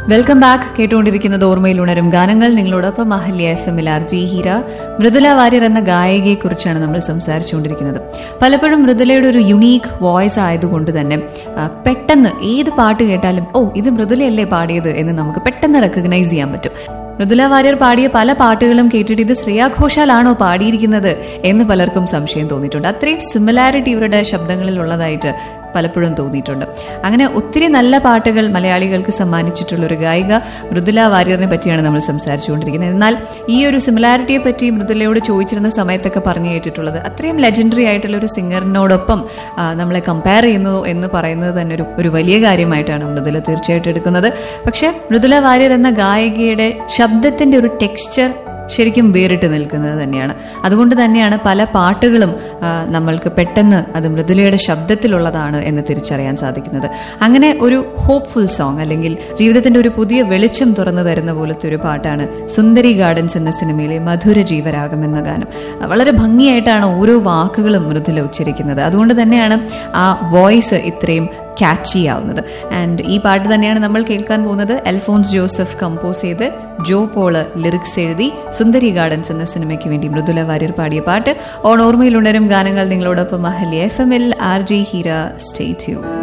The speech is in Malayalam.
വെൽക്കം ബാക്ക് കേട്ടുകൊണ്ടിരിക്കുന്നത് ഓർമ്മയിൽ ഉണരും ഗാനങ്ങൾ നിങ്ങളോടൊപ്പം അഹല്യ എഫ് എമ്മിൽ ആർ ജി ഹീര മൃദുല വാര്യർ എന്ന ഗായികയെ കുറിച്ചാണ് നമ്മൾ സംസാരിച്ചുകൊണ്ടിരിക്കുന്നത് പലപ്പോഴും മൃദുലയുടെ ഒരു യുണീക്ക് വോയിസ് ആയതുകൊണ്ട് തന്നെ ആ, പെട്ടെന്ന് ഏത് പാട്ട് കേട്ടാലും ഓ ഇത് മൃദുലയല്ലേ പാടിയത് എന്ന് നമുക്ക് പെട്ടെന്ന് റെക്കഗ്നൈസ് ചെയ്യാൻ പറ്റും മൃദുല വാര്യർ പാടിയ പല പാട്ടുകളും കേട്ടിട്ട് ഇത് ശ്രേയാ ഘോഷാലാണോ പാടിയിരിക്കുന്നത് എന്ന് പലർക്കും സംശയം തോന്നിയിട്ടുണ്ട് അത്രയും സിമിലാരിറ്റി ഇവരുടെ ശബ്ദങ്ങളിൽ ഉള്ളതായിട്ട് പലപ്പോഴും തോന്നിയിട്ടുണ്ട് അങ്ങനെ ഒത്തിരി നല്ല പാട്ടുകൾ മലയാളികൾക്ക് സമ്മാനിച്ചിട്ടുള്ള ഒരു ഗായിക മൃദുല വാര്യറിനെ പറ്റിയാണ് നമ്മൾ സംസാരിച്ചുകൊണ്ടിരിക്കുന്നത് എന്നാൽ ഈ ഒരു സിമിലാരിറ്റിയെ പറ്റി മൃദുലയോട് ചോദിച്ചിരുന്ന സമയത്തൊക്കെ പറഞ്ഞു കേട്ടിട്ടുള്ളത് അത്രയും ലെജൻഡറി ആയിട്ടുള്ള ഒരു സിംഗറിനോടൊപ്പം ആ, നമ്മളെ കമ്പയർ ചെയ്യുന്നു എന്ന് പറയുന്നത് തന്നെ ഒരു ഒരു വലിയ കാര്യമായിട്ടാണ് മൃദുല തീർച്ചയായിട്ടും എടുക്കുന്നത് പക്ഷെ മൃദുല വാര്യർ എന്ന ഗായികയുടെ ശബ്ദത്തിന്റെ ഒരു ടെക്സ്ചർ ശരിക്കും വേറിട്ട് നിൽക്കുന്നത് തന്നെയാണ് അതുകൊണ്ട് തന്നെയാണ് പല പാട്ടുകളും ആ, നമ്മൾക്ക് പെട്ടെന്ന് അത് മൃദുലയുടെ ശബ്ദത്തിലുള്ളതാണ് എന്ന് തിരിച്ചറിയാൻ സാധിക്കുന്നത് അങ്ങനെ ഒരു ഹോപ്പ്ഫുൾ സോങ് അല്ലെങ്കിൽ ജീവിതത്തിന്റെ ഒരു പുതിയ വെളിച്ചം തുറന്നു തരുന്ന പോലത്തെ ഒരു പാട്ടാണ് സുന്ദരി ഗാർഡൻസ് എന്ന സിനിമയിലെ മധുര ജീവരാഗം എന്ന ഗാനം ആ, വളരെ ഭംഗിയായിട്ടാണ് ഓരോ വാക്കുകളും മൃദുല ഉച്ചരിക്കുന്നത് അതുകൊണ്ട് തന്നെയാണ് ആ വോയിസ് ഇത്രയും ക്യാച്ചി ആവുന്നത് ആൻഡ് ഈ പാട്ട് തന്നെയാണ് നമ്മൾ കേൾക്കാൻ പോകുന്നത് അൽഫോൺസ് ജോസഫ് കമ്പോസ് ചെയ്ത് ജോ പോള് ലിറിക്സ് എഴുതി സുന്ദരി ഗാർഡൻസ് എന്ന സിനിമയ്ക്ക് വേണ്ടി മൃദുല വാര്യർ പാടിയ പാട്ട് ഓൺ ഓർമ്മയിലുണരും ഗാനങ്ങൾ നിങ്ങളോടൊപ്പം അഹല്യ എഫ് എമ്മിൽ ആർ ജി ഹീര സ്റ്റേറ്റ് യു